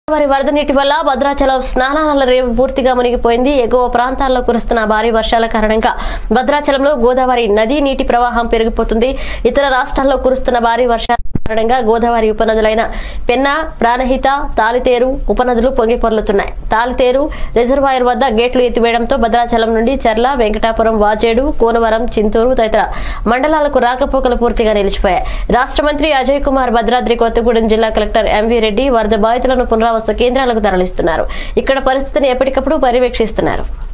వారి వరద నీటి వల్ల భద్రాచలం స్నానాల రేవు పూర్తిగా మునిగిపోయింది ఎగువ ప్రాంతాల్లో కురుస్తున్న భారీ వర్షాల కారణంగా భద్రాచలంలో గోదావరి నదీ నీటి ప్రవాహం పెరిగిపోతుంది ఇతర రాష్ట్రాల్లో కురుస్తున్న భారీ వర్షాల కారణంగా గోదావరి ఉపనదులైన పెన్నా ప్రాణహిత తాలితేరు ఉపనదులు పొంగి పొర్లుతున్నాయి తాలితేరు రిజర్వాయర్ వద్ద గేట్లు ఎత్తివేయడంతో భద్రాచలం నుండి చర్ల వెంకటాపురం వాజేడు కోనవరం చింతూరు తదితర మండలాలకు రాకపోకలు పూర్తిగా నిలిచిపోయాయి రాష్ట్ర మంత్రి అజయ్ కుమార్ భద్రాద్రి కొత్తగూడెం జిల్లా కలెక్టర్ ఎంవీ రెడ్డి వరద బాధితులను పునరావాస కేంద్రాలకు తరలిస్తున్నారు ఇక్కడ పరిస్థితిని ఎప్పటికప్పుడు పర్యవేక్షిస్తున్నారు